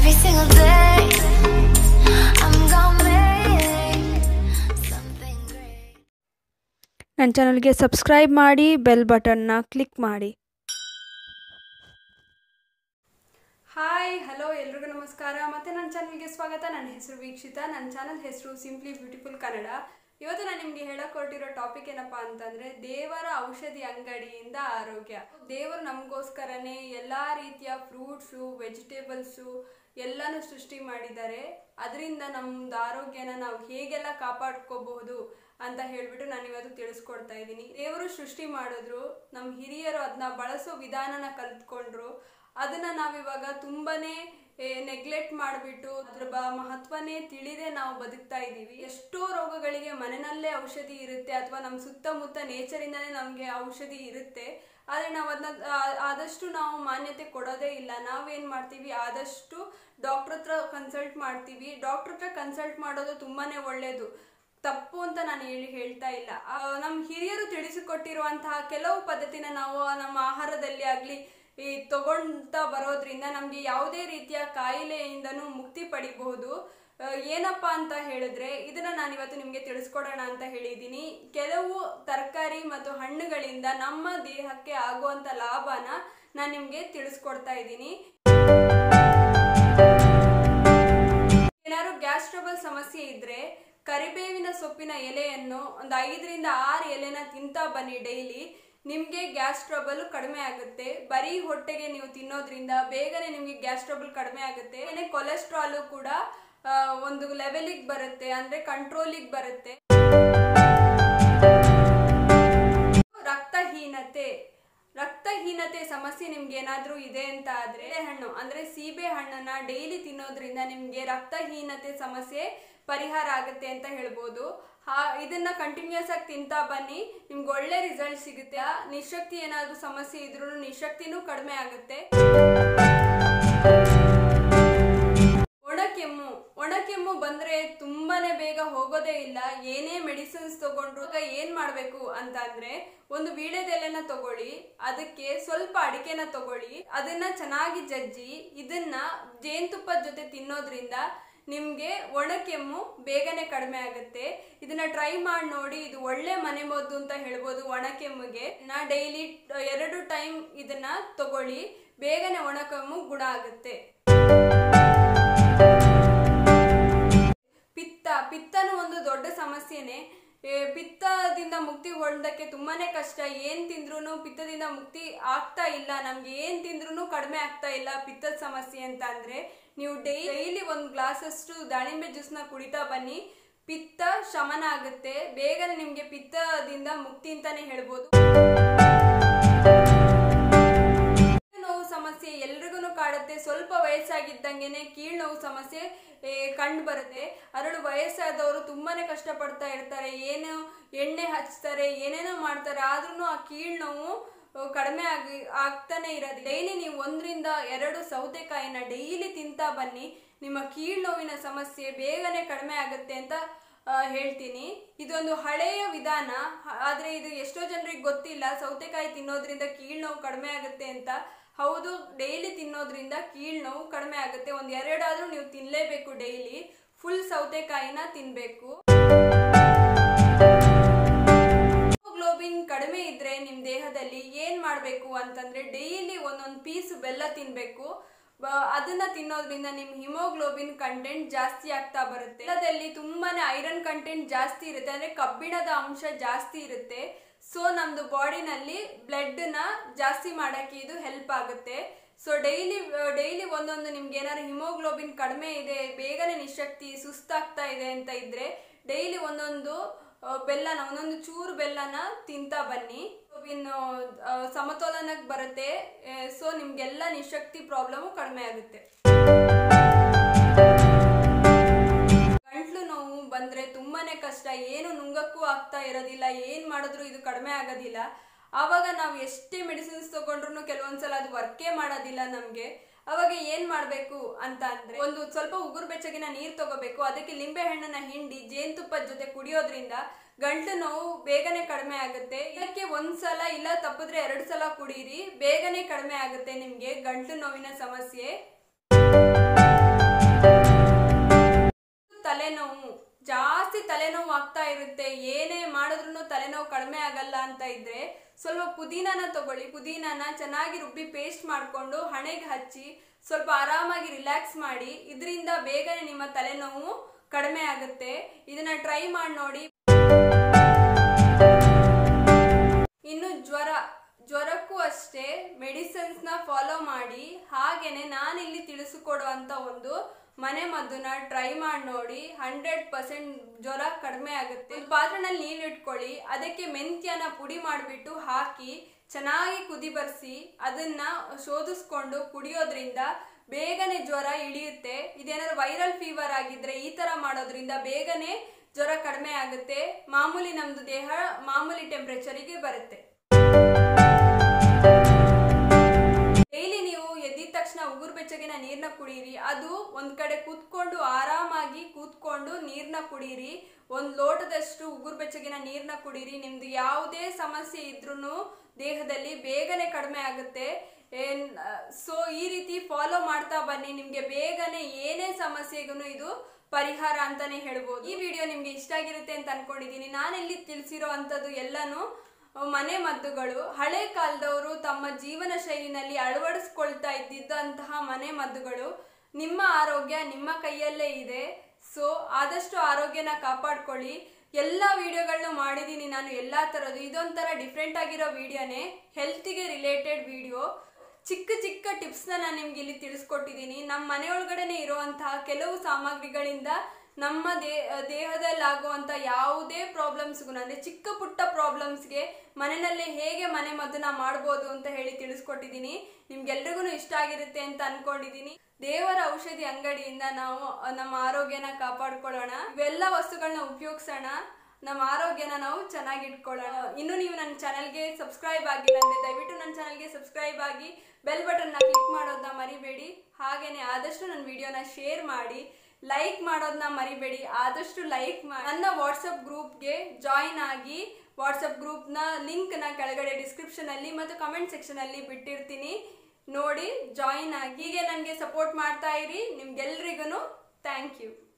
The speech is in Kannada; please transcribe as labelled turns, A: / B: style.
A: Every single day, I'm gonna make something great.
B: ನನ್ನ ಚಾನಲ್ಗೆ ಸಬ್ಸ್ಕ್ರೈಬ್ ಮಾಡಿ ಬೆಲ್ ಬಟನ್ನ ಕ್ಲಿಕ್ ಮಾಡಿ ಹಾಯ್ ಹಲೋ ಎಲ್ರಿಗೂ ನಮಸ್ಕಾರ ಮತ್ತೆ ನನ್ನ ಚಾನಲ್ಗೆ ಸ್ವಾಗತ ನನ್ನ ಹೆಸರು ವೀಕ್ಷಿತಾ ನನ್ನ ಚಾನಲ್ ಹೆಸರು ಸಿಂಪ್ಲಿ ಬ್ಯೂಟಿಫುಲ್ ಕನ್ನಡ ಇವತ್ತು ನಾನು ನಿಮಗೆ ಹೇಳಕ್ ಹೊರಟಿರೋ ಟಾಪಿಕ್ ಏನಪ್ಪಾ ಅಂತಂದ್ರೆ ದೇವರ ಔಷಧಿ ಅಂಗಡಿಯಿಂದ ಆರೋಗ್ಯ ದೇವರು ನಮಗೋಸ್ಕರನೇ ಎಲ್ಲ ರೀತಿಯ ಫ್ರೂಟ್ಸು ವೆಜಿಟೇಬಲ್ಸು ಎಲ್ಲನೂ ಸೃಷ್ಟಿ ಮಾಡಿದ್ದಾರೆ ಅದರಿಂದ ನಮ್ದು ಆರೋಗ್ಯನ ನಾವು ಹೇಗೆಲ್ಲ ಕಾಪಾಡ್ಕೋಬಹುದು ಅಂತ ಹೇಳ್ಬಿಟ್ಟು ನಾನು ಇವತ್ತು ತಿಳಿಸ್ಕೊಡ್ತಾ ಇದ್ದೀನಿ ದೇವರು ಸೃಷ್ಟಿ ಮಾಡಿದ್ರು ನಮ್ಮ ಹಿರಿಯರು ಅದನ್ನ ಬಳಸೋ ವಿಧಾನನ ಕಲ್ತ್ಕೊಂಡ್ರು ಅದನ್ನ ನಾವಿವಾಗ ತುಂಬಾನೇ ನೆಗ್ಲೆಕ್ಟ್ ಮಾಡಿಬಿಟ್ಟು ಅದ್ರ ಬ ಮಹತ್ವನೇ ತಿಳಿದೇ ನಾವು ಬದುಕ್ತಾ ಇದ್ದೀವಿ ಎಷ್ಟೋ ರೋಗಗಳಿಗೆ ಮನೆಯಲ್ಲೇ ಔಷಧಿ ಇರುತ್ತೆ ಅಥವಾ ನಮ್ಮ ಸುತ್ತಮುತ್ತ ನೇಚರಿಂದನೇ ನಮಗೆ ಔಷಧಿ ಇರುತ್ತೆ ಆದರೆ ನಾವು ಅದನ್ನ ಆದಷ್ಟು ನಾವು ಮಾನ್ಯತೆ ಕೊಡೋದೇ ಇಲ್ಲ ನಾವೇನು ಮಾಡ್ತೀವಿ ಆದಷ್ಟು ಡಾಕ್ಟ್ರ್ ಹತ್ರ ಕನ್ಸಲ್ಟ್ ಮಾಡ್ತೀವಿ ಡಾಕ್ಟ್ರ್ ಹತ್ರ ಕನ್ಸಲ್ಟ್ ಮಾಡೋದು ತುಂಬಾನೇ ಒಳ್ಳೆಯದು ತಪ್ಪು ಅಂತ ನಾನು ಹೇಳಿ ಹೇಳ್ತಾ ಇಲ್ಲ ಆ, ನಮ್ಮ ಹಿರಿಯರು ತಿಳಿಸಿಕೊಟ್ಟಿರುವಂತಹ ಕೆಲವು ಪದ್ಧತಿನ ನಾವು ನಮ್ಮ ಆಹಾರದಲ್ಲಿ ಆಗಲಿ ಈ ತಗೊಂತ ಬರೋದ್ರಿಂದ ನಮಗೆ ಯಾವುದೇ ರೀತಿಯ ಕಾಯಿಲೆಯಿಂದನೂ ಮುಕ್ತಿ ಪಡಿಬಹುದು ಆ, ಏನಪ್ಪಾ ಅಂತ ಹೇಳಿದ್ರೆ ಇದನ್ನ ನಾನು ಇವತ್ತು ನಿಮಗೆ ತಿಳಿಸ್ಕೊಡೋಣ ಅಂತ ಹೇಳಿದ್ದೀನಿ ಕೆಲವು ತರಕಾರಿ ಮತ್ತು ಹಣ್ಣುಗಳಿಂದ ನಮ್ಮ ದೇಹಕ್ಕೆ ಆಗುವಂತ ಲಾಭನ ನಾನು ನಿಮಗೆ ತಿಳಿಸ್ಕೊಡ್ತಾ ಇದ್ದೀನಿ ಏನಾದ್ರು ಗ್ಯಾಸ್ ಟ್ರಬಲ್ ಸಮಸ್ಯೆ ಇದ್ರೆ ಕರಿಬೇವಿನ ಸೊಪ್ಪಿನ ಎಲೆಯನ್ನು ಒಂದು ಐದರಿಂದ ಆರು ಎಲೆನ ತಿಂತಾ ಬನ್ನಿ ಡೈಲಿ ನಿಮಗೆ ಗ್ಯಾಸ್ ಟ್ರಬಲ್ ಕಡಿಮೆ ಆಗುತ್ತೆ ಬರೀ ಹೊಟ್ಟೆಗೆ ನೀವು ತಿನ್ನೋದ್ರಿಂದ ಬೇಗನೆ ನಿಮಗೆ ಗ್ಯಾಸ್ ಟ್ರಬಲ್ ಕಡಿಮೆ ಆಗುತ್ತೆ ಏನೇ ಕೊಲೆಸ್ಟ್ರಾಲು ಕೂಡ ಆ, ಒಂದು ಲೆವೆಲಿಗೆ ಬರುತ್ತೆ ಅಂದ್ರೆ ಕಂಟ್ರೋಲಿಗೆ ಬರುತ್ತೆ ರಕ್ತಹೀನತೆ ರಕ್ತಹೀನತೆ ಸಮಸ್ಯೆ ನಿಮ್ಗೆ ಏನಾದ್ರೂ ಇದೆ ಅಂತ ಆದ್ರೆ ಹಣ್ಣು ಅಂದ್ರೆ ಸೀಬೆ ಹಣ್ಣನ್ನ ಡೈಲಿ ತಿನ್ನೋದ್ರಿಂದ ನಿಮ್ಗೆ ರಕ್ತಹೀನತೆ ಸಮಸ್ಯೆ ಪರಿಹಾರ ಆಗುತ್ತೆ ಅಂತ ಹೇಳ್ಬೋದು ಹಾ ಇದನ್ನ ಕಂಟಿನ್ಯೂಸ್ ಆಗಿ ತಿಂತಾ ಬನ್ನಿ ನಿಮ್ಗೆ ಒಳ್ಳೆ ರಿಸಲ್ಟ್ ಸಿಗುತ್ತೆ ಆ ನಿಶಕ್ತಿ ಏನಾದ್ರೂ ಸಮಸ್ಯೆ ಇದ್ರೂ ನಿಶಕ್ತಿನೂ ಕಡಿಮೆ ಆಗುತ್ತೆ ಒಣಕೆಮ್ಮು ಒಣಕೆಮ್ಮು ಬಂದ್ರೆ ತುಂಬಾನೇ ಬೇಗ ಹೋಗೋದೇ ಇಲ್ಲ ಏನೇ ಮೆಡಿಸಿನ್ಸ್ ತಗೊಂಡ್ರು ಆಗ ಏನ್ ಮಾಡ್ಬೇಕು ಅಂತ ಅಂದ್ರೆ ಒಂದು ವೀಳ್ಯದೆಲೆನ ತಗೊಳ್ಳಿ ಅದಕ್ಕೆ ಸ್ವಲ್ಪ ಅಡಿಕೆನ ತಗೊಳ್ಳಿ ಅದನ್ನ ಚೆನ್ನಾಗಿ ಜಜ್ಜಿ ಇದನ್ನ ಜೇನುತುಪ್ಪದ ಜೊತೆ ತಿನ್ನೋದ್ರಿಂದ ನಿಮ್ಗೆ ಒಣಕೆಮ್ಮು ಬೇಗನೆ ಕಡಿಮೆ ಆಗುತ್ತೆ ಇದನ್ನ ಟ್ರೈ ಮಾಡಿ ನೋಡಿ ಇದು ಒಳ್ಳೆ ಮನೆ ಮದ್ದು ಅಂತ ಹೇಳ್ಬೋದು ಒಣಕೆಮ್ಮಿಗೆ ನಾ ಡೈಲಿ ಎರಡು ಟೈಮ್ ಇದನ್ನ ತಗೊಳ್ಳಿ ಬೇಗನೆ ಒಣಕೆಮ್ಮು ಗುಣ ಆಗುತ್ತೆ ಪಿತ್ತ ಪಿತ್ತನು ಒಂದು ದೊಡ್ಡ ಸಮಸ್ಯೆನೆ ಏ, ಪಿತ್ತದಿಂದ ಮುಕ್ತಿ ಹೊಂದಕ್ಕೆ ತುಂಬಾನೇ ಕಷ್ಟ ಏನ್ ತಿಂದ್ರೂ ಪಿತ್ತದಿಂದ ಮುಕ್ತಿ ಆಗ್ತಾ ಇಲ್ಲ ನಮ್ಗೆ ಏನ್ ತಿಂದ್ರೂ ಕಡಿಮೆ ಆಗ್ತಾ ಇಲ್ಲ ಪಿತ್ತದ ಸಮಸ್ಯೆ ಅಂತ ಅಂದ್ರೆ ನೀವು ಡೈಲಿ ಒಂದು ಗ್ಲಾಸ್ ಅಷ್ಟು ದಾಳಿಂಬೆ ಜ್ಯೂಸ್ನ ಕುಡಿತಾ ಬನ್ನಿ ಪಿತ್ತ ಶಮನ ಆಗುತ್ತೆ ಬೇಗನೆ ನಿಮ್ಗೆ ಪಿತ್ತದಿಂದ ಮುಕ್ತಿ ಅಂತಾನೆ ಹೇಳ್ಬೋದು ನೋವು ಸಮಸ್ಯೆ ಎಲ್ರಿಗೂ ಕಾಡುತ್ತೆ ಸ್ವಲ್ಪ ವಯಸ್ಸಾಗಿದ್ದಂಗೆನೆ ಕೀಳ್ ನೋವು ಸಮಸ್ಯೆ ಕಂಡು ಬರುತ್ತೆ ಅದರಲ್ಲೂ ವಯಸ್ಸಾದವರು ತುಂಬಾನೇ ಕಷ್ಟಪಡ್ತಾ ಇರ್ತಾರೆ ಏನು ಎಣ್ಣೆ ಹಚ್ತಾರೆ ಏನೇನೋ ಮಾಡ್ತಾರೆ ಆದ್ರೂ ಆ ಕೀಳ್ ನೋವು ಆ, ಕಡಿಮೆ ಆಗಿ ಆಗ್ತಾನೆ ಇರೋದು ಡೈಲಿ ನೀವು ಒಂದರಿಂದ ಎರಡು ಸೌತೆಕಾಯಿನ ಡೈಲಿ ತಿಂತಾ ಬನ್ನಿ ನಿಮ್ಮ ಕೀಳ್ ನೋವಿನ ಸಮಸ್ಯೆ ಬೇಗನೆ ಕಡಿಮೆ ಆಗುತ್ತೆ ಅಂತ ಆ, ಹೇಳ್ತೀನಿ ಇದೊಂದು ಹಳೆಯ ವಿಧಾನ ಹ- ಆದ್ರೆ ಇದು ಎಷ್ಟೋ ಜನರಿಗೆ ಗೊತ್ತಿಲ್ಲ ಸೌತೆಕಾಯಿ ತಿನ್ನೋದ್ರಿಂದ ಕೀಳ್ ನೋವು ಕಡಿಮೆ ಆಗುತ್ತೆ ಅಂತ ಹೌದು ಡೈಲಿ ತಿನ್ನೋದ್ರಿಂದ ಕೀಳ್ ನೋವು ಕಡಿಮೆ ಆಗುತ್ತೆ ಒಂದ್ ಎರಡಾದ್ರೂ ನೀವು ತಿನ್ಲೇಬೇಕು ಡೈಲಿ ಫುಲ್ ಸೌತೆಕಾಯಿನ ತಿನ್ಬೇಕು ಹಿಮೋಗ್ಲೋಬಿನ್ ಕಡಿಮೆ ಇದ್ರೆ ನಿಮ್ ದೇಹದಲ್ಲಿ ಏನ್ ಮಾಡ್ಬೇಕು ಅಂತಂದ್ರೆ ಡೈಲಿ ಒಂದೊಂದು ಪೀಸ್ ಬೆಲ್ಲ ತಿನ್ಬೇಕು ಬ- ಅದನ್ನ ತಿನ್ನೋದ್ರಿಂದ ನಿಮ್ ಹಿಮೋಗ್ಲೋಬಿನ್ ಕಂಟೆಂಟ್ ಜಾಸ್ತಿ ಆಗ್ತಾ ಬರುತ್ತೆ ಬೆಲ್ಲದಲ್ಲಿ ತುಂಬಾನೇ ಐರನ್ ಕಂಟೆಂಟ್ ಜಾಸ್ತಿ ಇರುತ್ತೆ ಅಂದ್ರೆ ಕಬ್ಬಿಣದ ಅಂಶ ಜಾಸ್ತಿ ಇರುತ್ತೆ ಸೊ ನಮ್ದು ಬಾಡಿನಲ್ಲಿ ಬ್ಲಡ್ ನ ಜಾಸ್ತಿ ಮಾಡಕ್ಕೆ ಇದು ಹೆಲ್ಪ್ ಆಗುತ್ತೆ ಸೊ ಡೈಲಿ ಡೈಲಿ ಒಂದೊಂದು ನಿಮ್ಗೆ ಏನಾದ್ರು ಹಿಮೋಗ್ಲೋಬಿನ್ ಕಡಿಮೆ ಇದೆ ಬೇಗನೆ ನಿಶಕ್ತಿ ಸುಸ್ತಾಗ್ತಾ ಇದೆ ಅಂತ ಇದ್ರೆ ಡೈಲಿ ಒಂದೊಂದು ಆ, ಬೆಲ್ಲನ ಒಂದೊಂದು ಚೂರು ಬೆಲ್ಲನ ತಿಂತಾ ಬನ್ನಿ ಇನ್ನು ಆ, ಸಮತೋಲನಕ್ಕೆ ಬರುತ್ತೆ ಸೊ ನಿಮ್ಗೆಲ್ಲ ನಿಶಕ್ತಿ ಪ್ರಾಬ್ಲಮ್ ಕಡಿಮೆ ಆಗುತ್ತೆ ಗಂಟ್ಲು ನೋವು ಬಂದ್ರೆ ತುಂಬಾನೇ ಕಷ್ಟ ಏನು ನುಂಗಕ್ಕೂ ಆಗ್ತಾ ಇರೋದಿಲ್ಲ ಏನ್ ಮಾಡಿದ್ರು ಇದು ಕಡಿಮೆ ಆಗೋದಿಲ್ಲ ಆವಾಗ ನಾವು ಎಷ್ಟೇ ಮೆಡಿಸಿನ್ಸ್ ತಗೊಂಡ್ರು ಕೆಲವೊಂದ್ಸಲ ಅದು ವರ್ಕೇ ಮಾಡೋದಿಲ್ಲ ನಮ್ಗೆ ಅವಾಗ ಏನ್ ಮಾಡ್ಬೇಕು ಅಂತ ಅಂದ್ರೆ ಒಂದು ಸ್ವಲ್ಪ ಉಗುರು ಬೆಚ್ಚಗಿನ ನೀರ್ ತಗೋಬೇಕು ಅದಕ್ಕೆ ಲಿಂಬೆ ಹಣ್ಣನ್ನ ಹಿಂಡಿ ಜೇನುತುಪ್ಪದ ಜೊತೆ ಕುಡಿಯೋದ್ರಿಂದ ಗಂಟಲು ನೋವು ಬೇಗನೆ ಕಡಿಮೆ ಆಗುತ್ತೆ ಇದಕ್ಕೆ ಒಂದ್ಸಲ ಇಲ್ಲ ತಪ್ಪಿದ್ರೆ ಎರಡು ಸಲ ಕುಡೀರಿ ಬೇಗನೆ ಕಡಿಮೆ ಆಗುತ್ತೆ ನಿಮ್ಗೆ ಗಂಟಲು ನೋವಿನ ಸಮಸ್ಯೆ ಇರುತ್ತೆ ಏನೇ ಮಾಡಿದ್ರು ತಲೆನೋವು ಕಡಿಮೆ ಆಗಲ್ಲ ಅಂತ ಇದ್ರೆ ಸ್ವಲ್ಪ ಪುದೀನಾನ ತಗೊಳ್ಳಿ ಪುದೀನಾನ ಚೆನ್ನಾಗಿ ರುಬ್ಬಿ ಪೇಸ್ಟ್ ಮಾಡಿಕೊಂಡು ಹಣೆಗೆ ಹಚ್ಚಿ ಸ್ವಲ್ಪ ಆರಾಮಾಗಿ ರಿಲ್ಯಾಕ್ಸ್ ಮಾಡಿ ಇದರಿಂದ ಬೇಗನೆ ನಿಮ್ಮ ತಲೆನೋವು ಕಡಿಮೆ ಆಗುತ್ತೆ ಇದನ್ನ ಟ್ರೈ ಮಾಡಿ ನೋಡಿ ಇನ್ನು ಜ್ವರ ಜ್ವರಕ್ಕೂ ಅಷ್ಟೇ ಮೆಡಿಸಿನ್ಸ್ನ ಫಾಲೋ ಮಾಡಿ ಹಾಗೇನೆ ನಾನಿಲ್ಲಿ ತಿಳಿಸಿಕೊಡುವಂಥ ಒಂದು ಮನೆ ಮದ್ದನ್ನ ಟ್ರೈ ಮಾಡಿ ನೋಡಿ ಹಂಡ್ರೆಡ್ ಪರ್ಸೆಂಟ್ ಜ್ವರ ಕಡಿಮೆ ಆಗುತ್ತೆ ಒಂದು ಪಾತ್ರೆನಲ್ಲಿ ನೀರು ಇಟ್ಕೊಳ್ಳಿ ಅದಕ್ಕೆ ಮೆಂತ್ಯನ ಪುಡಿ ಮಾಡಿಬಿಟ್ಟು ಹಾಕಿ ಚೆನ್ನಾಗಿ ಕುದಿ ಬರ್ಸಿ ಅದನ್ನ ಶೋಧಿಸ್ಕೊಂಡು ಕುಡಿಯೋದ್ರಿಂದ ಬೇಗನೆ ಜ್ವರ ಇಳಿಯುತ್ತೆ ಇದೇನಾದ್ರು ವೈರಲ್ ಫೀವರ್ ಆಗಿದ್ರೆ ಈ ತರ ಮಾಡೋದ್ರಿಂದ ಬೇಗನೆ ಜ್ವರ ಕಡಿಮೆ ಆಗುತ್ತೆ ಮಾಮೂಲಿ ನಮ್ದು ದೇಹ ಮಾಮೂಲಿ ಟೆಂಪ್ರೇಚರಿಗೆ ಬರುತ್ತೆ ಡೈಲಿ ನೀವು ಎದ್ದಿದ ತಕ್ಷಣ ಉಗುರು ಬೆಚ್ಚಗಿನ ನೀರ್ನ ಕುಡೀರಿ ಅದು ಒಂದ್ ಕಡೆ ಕೂತ್ಕೊಂಡು ಆರಾಮಾಗಿ ಕೂತ್ಕೊಂಡು ನೀರ್ನ ಕುಡೀರಿ ಒಂದ್ ಲೋಟದಷ್ಟು ಉಗುರು ಬೆಚ್ಚಗಿನ ನೀರ್ನ ಕುಡೀರಿ ನಿಮ್ದು ಯಾವುದೇ ಸಮಸ್ಯೆ ಇದ್ರೂ ದೇಹದಲ್ಲಿ ಬೇಗನೆ ಕಡಿಮೆ ಆಗುತ್ತೆ ಏನ್ ಸೊ ಈ ರೀತಿ ಫಾಲೋ ಮಾಡ್ತಾ ಬನ್ನಿ ನಿಮ್ಗೆ ಬೇಗನೆ ಏನೇ ಸಮಸ್ಯೆಗೂ ಇದು ಪರಿಹಾರ ಅಂತಾನೆ ಹೇಳ್ಬೋದು ಈ ವಿಡಿಯೋ ನಿಮ್ಗೆ ಇಷ್ಟ ಆಗಿರುತ್ತೆ ಅಂತ ಅನ್ಕೊಂಡಿದೀನಿ ನಾನಿಲ್ಲಿ ತಿಳಿಸಿರೋ ಅಂಥದ್ದು ಎಲ್ಲಾನು ಮನೆ ಮದ್ದುಗಳು ಹಳೆ ಕಾಲದವರು ತಮ್ಮ ಜೀವನ ಶೈಲಿನಲ್ಲಿ ಅಳವಡಿಸ್ಕೊಳ್ತಾ ಇದ್ದಿದ್ದಂತಹ ಮನೆ ಮದ್ದುಗಳು ನಿಮ್ಮ ಆರೋಗ್ಯ ನಿಮ್ಮ ಕೈಯಲ್ಲೇ ಇದೆ ಸೊ ಆದಷ್ಟು ಆರೋಗ್ಯನ ಕಾಪಾಡ್ಕೊಳ್ಳಿ ಎಲ್ಲ ವಿಡಿಯೋಗಳನ್ನ ಮಾಡಿದ್ದೀನಿ ನಾನು ಎಲ್ಲ ಥರದ್ದು ಇದೊಂಥರ ಡಿಫ್ರೆಂಟ್ ಆಗಿರೋ ವಿಡಿಯೋನೇ ಹೆಲ್ತಿಗೆ ರಿಲೇಟೆಡ್ ವಿಡಿಯೋ ಚಿಕ್ಕ ಚಿಕ್ಕ ಟಿಪ್ಸ್ನ ನಾನು ನಿಮ್ಗೆ ಇಲ್ಲಿ ತಿಳಿಸ್ಕೊಟ್ಟಿದ್ದೀನಿ ನಮ್ಮ ಮನೆ ಒಳಗಡೆನೆ ಇರುವಂತಹ ಕೆಲವು ಸಾಮಗ್ರಿಗಳಿಂದ ನಮ್ಮ ದೇ ದೇಹದಲ್ಲಾಗುವಂಥ ಯಾವುದೇ ಪ್ರಾಬ್ಲಮ್ಸ್ಗೂ ಅಂದರೆ ಚಿಕ್ಕ ಪುಟ್ಟ ಪ್ರಾಬ್ಲಮ್ಸ್ಗೆ ಮನೆಯಲ್ಲೇ ಹೇಗೆ ಮನೆ ಮದ್ದನ್ನ ಮಾಡ್ಬೋದು ಅಂತ ಹೇಳಿ ತಿಳಿಸ್ಕೊಟ್ಟಿದ್ದೀನಿ ನಿಮ್ಗೆಲ್ರಿಗೂ ಇಷ್ಟ ಆಗಿರುತ್ತೆ ಅಂತ ಅನ್ಕೊಂಡಿದ್ದೀನಿ ದೇವರ ಔಷಧಿ ಅಂಗಡಿಯಿಂದ ನಾವು ನಮ್ಮ ಆರೋಗ್ಯನ ಕಾಪಾಡ್ಕೊಳ್ಳೋಣ ಇವೆಲ್ಲ ವಸ್ತುಗಳನ್ನ ಉಪಯೋಗಿಸೋಣ ನಮ್ಮ ಆರೋಗ್ಯನ ನಾವು ಚೆನ್ನಾಗಿ ಇಟ್ಕೊಳ್ಳೋಣ ಇನ್ನು ನೀವು ನನ್ನ ಚಾನಲ್ಗೆ ಸಬ್ಸ್ಕ್ರೈಬ್ ಆಗಿಲ್ಲ ಅಂದರೆ ದಯವಿಟ್ಟು ನನ್ನ ಚಾನಲ್ಗೆ ಸಬ್ಸ್ಕ್ರೈಬ್ ಆಗಿ ಬೆಲ್ ಬಟನ್ನ ಕ್ಲಿಕ್ ಮಾಡೋದನ್ನ ಮರಿಬೇಡಿ ಹಾಗೇನೆ ಆದಷ್ಟು ನನ್ನ ವಿಡಿಯೋನ ಶೇರ್ ಮಾಡಿ ಲೈಕ್ ಮಾಡೋದನ್ನ ಮರಿಬೇಡಿ ಆದಷ್ಟು ಲೈಕ್ ಮಾಡಿ ನನ್ನ ವಾಟ್ಸಪ್ ಗ್ರೂಪ್ಗೆ ಜಾಯಿನ್ ಆಗಿ ವಾಟ್ಸಪ್ ಗ್ರೂಪ್ನ ಲಿಂಕ್ನ ಕೆಳಗಡೆ ಡಿಸ್ಕ್ರಿಪ್ಷನಲ್ಲಿ ಮತ್ತು ಕಮೆಂಟ್ ಸೆಕ್ಷನಲ್ಲಿ ಬಿಟ್ಟಿರ್ತೀನಿ ನೋಡಿ ಜಾಯಿನ್ ಆಗಿ ಹೀಗೆ ನನಗೆ ಸಪೋರ್ಟ್ ಮಾಡ್ತಾ ಇರಿ ನಿಮ್ಗೆಲ್ರಿಗೂ ಥ್ಯಾಂಕ್ ಯು